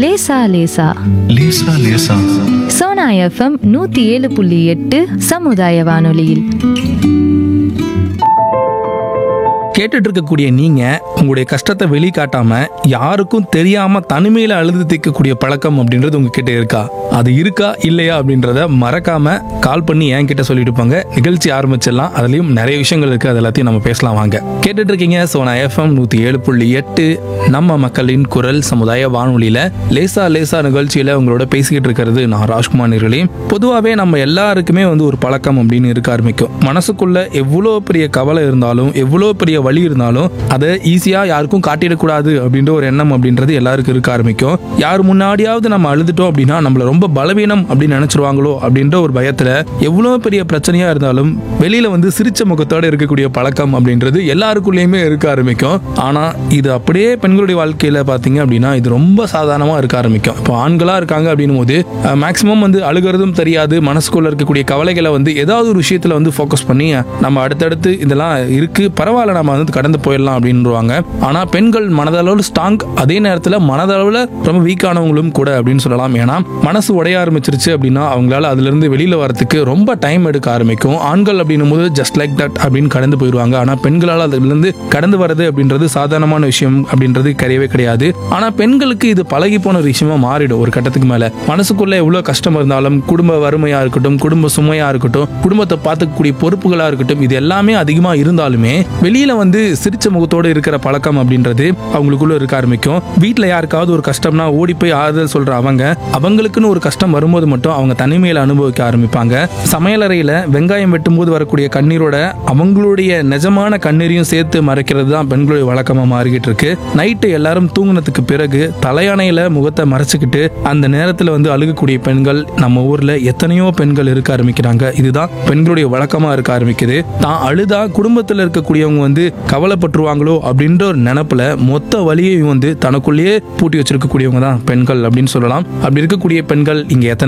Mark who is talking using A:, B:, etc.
A: லேசா லேசா
B: லேசா லேசா
A: சோனா எஃப்எம் நூத்தி ஏழு புள்ளி எட்டு சமுதாய வானொலியில்
C: கேட்டுட்டு இருக்கக்கூடிய நீங்க உங்களுடைய கஷ்டத்தை வெளிக்காட்டாம யாருக்கும் தெரியாம தனிமையில அழுது தீர்க்கக்கூடிய பழக்கம் அப்படின்றது உங்ககிட்ட இருக்கா அது இருக்கா இல்லையா அப்படின்றத மறக்காம கால் பண்ணி என்கிட்ட சொல்லிட்டு போங்க நிகழ்ச்சி ஆரம்பிச்சிடலாம் அதுலயும் நிறைய விஷயங்கள் இருக்கு அது எல்லாத்தையும் நம்ம பேசலாம் வாங்க கேட்டுட்டு இருக்கீங்க சோனா எஃப்எம் நூத்தி ஏழு புள்ளி எட்டு நம்ம மக்களின் குரல் சமுதாய வானொலியில லேசா லேசா நிகழ்ச்சியில உங்களோட பேசிக்கிட்டு இருக்கிறது நான் ராஜ்குமார் நேர்களே பொதுவாகவே நம்ம எல்லாருக்குமே வந்து ஒரு பழக்கம் அப்படின்னு இருக்க ஆரம்பிக்கும் மனசுக்குள்ள எவ்வளோ பெரிய கவலை இருந்தாலும் எவ்வளோ பெரிய வலி இருந்தாலும் அதை ஈஸியாக யாருக்கும் காட்டிடக்கூடாது அப்படின்ற ஒரு எண்ணம் அப்படின்றது எல்லாருக்கும் இருக்க ஆரம்பிக்கும் யார் முன்னாடியாவது நம்ம அழுதுட்டோம் அப்படின்னா நம்மள ரொம்ப பலவீனம் அப்படின்னு நினைச்சிருவாங்களோ அப்படின்ற ஒரு பயத்துல எவ்வளோ பெரிய பிரச்சனையா இருந்தாலும் வெளியில வந்து சிரிச்ச முகத்தோட இருக்கக்கூடிய பழக்கம் அப்படின்றது எல்லாருக்குள்ளேயுமே இருக்க ஆரம்பிக்கும் ஆனா இது அப்படியே பெண்களுடைய வாழ்க்கையில பாத்தீங்க அப்படின்னா இது ரொம்ப சாதாரணமா இருக்க ஆரம்பிக்கும் இப்போ ஆண்களா இருக்காங்க அப்படின்னும் போது மேக்சிமம் வந்து அழுகிறதும் தெரியாது மனசுக்குள்ள இருக்கக்கூடிய கவலைகளை வந்து ஏதாவது ஒரு விஷயத்துல வந்து ஃபோக்கஸ் பண்ணி நம்ம அடுத்தடுத்து இதெல்லாம் இருக்கு பரவாயில்ல நம்ம வந்து கடந்து போயிடலாம் அப்படின்றாங்க ஆனா பெண்கள் மனதளவில் ஸ்ட்ராங் அதே நேரத்துல மனதளவில் ரொம்ப வீக்கானவங்களும் கூட அப்படின்னு சொல்லலாம் ஏன்னா மனசு உடைய ஆரம்பிச்சிருச்சு அப்படின்னா அவங்களால அதுல இருந்து வெளியில வரதுக்கு ரொம்ப டைம் எடுக்க ஆரம்பிக்கும் ஆண்கள் அப்படின்னும் போது ஜஸ்ட் லைக் தட் அப்படின்னு கடந்து போயிடுவாங்க ஆனா பெண்களால் அதுல இருந்து கடந்து வர்றது அப்படின்றது சாதாரணமான விஷயம் அப்படின்றது கிடையவே கிடையாது ஆனா பெண்களுக்கு இது பழகி போன ஒரு விஷயமா மாறிடும் ஒரு கட்டத்துக்கு மேல மனசுக்குள்ள எவ்வளவு கஷ்டம் இருந்தாலும் குடும்ப வறுமையா இருக்கட்டும் குடும்ப சுமையா இருக்கட்டும் குடும்பத்தை பார்த்துக்கக்கூடிய பொறுப்புகளா இருக்கட்டும் இது எல்லாமே அதிகமா இருந்தாலுமே வெளியில வந்து சிரிச்ச முகத்தோட இருக்கிற பழக்கம் அப்படின்றது அவங்களுக்குள்ள இருக்க ஆரம்பிக்கும் வீட்ல யாருக்காவது ஒரு கஷ்டம்னா ஓடி போய் ஆறுதல் சொல்ற அவங்க அவங்களுக்குன்னு ஒரு கஷ்டம் வரும்போது மட்டும் அவங்க தனிமையில அனுபவிக்க ஆரம்பிப்பாங்க சமையலறையில வெங்காயம் வெட்டும்போது வரக்கூடிய கண்ணீரோட அவங்களுடைய நிஜமான கண்ணீரையும் சேர்த்து மறைக்கிறது தான் பெண்களுடைய வழக்கமா மாறிக்கிட்டு இருக்கு நைட்டு எல்லாரும் தூங்குனதுக்கு பிறகு தலையணையில முகத்தை மறைச்சுக்கிட்டு அந்த நேரத்துல வந்து அழுகக்கூடிய பெண்கள் நம்ம ஊர்ல எத்தனையோ பெண்கள் இருக்க ஆரம்பிக்கிறாங்க இதுதான் பெண்களுடைய வழக்கமா இருக்க ஆரம்பிக்குது தான் அழுதா குடும்பத்துல இருக்கக்கூடியவங்க வந்து கவலைப்பட்டுருவாங்களோ அப்படின்ற ஒரு நினப்புல மொத்த வலியையும் வந்து தனக்குள்ளேயே பூட்டி வச்சிருக்கக்கூடியவங்க தான் பெண்கள் அப்படின்னு சொல்லலாம் அப்படி இருக்கக்கூடிய பெண்கள் இங்க எத்தனை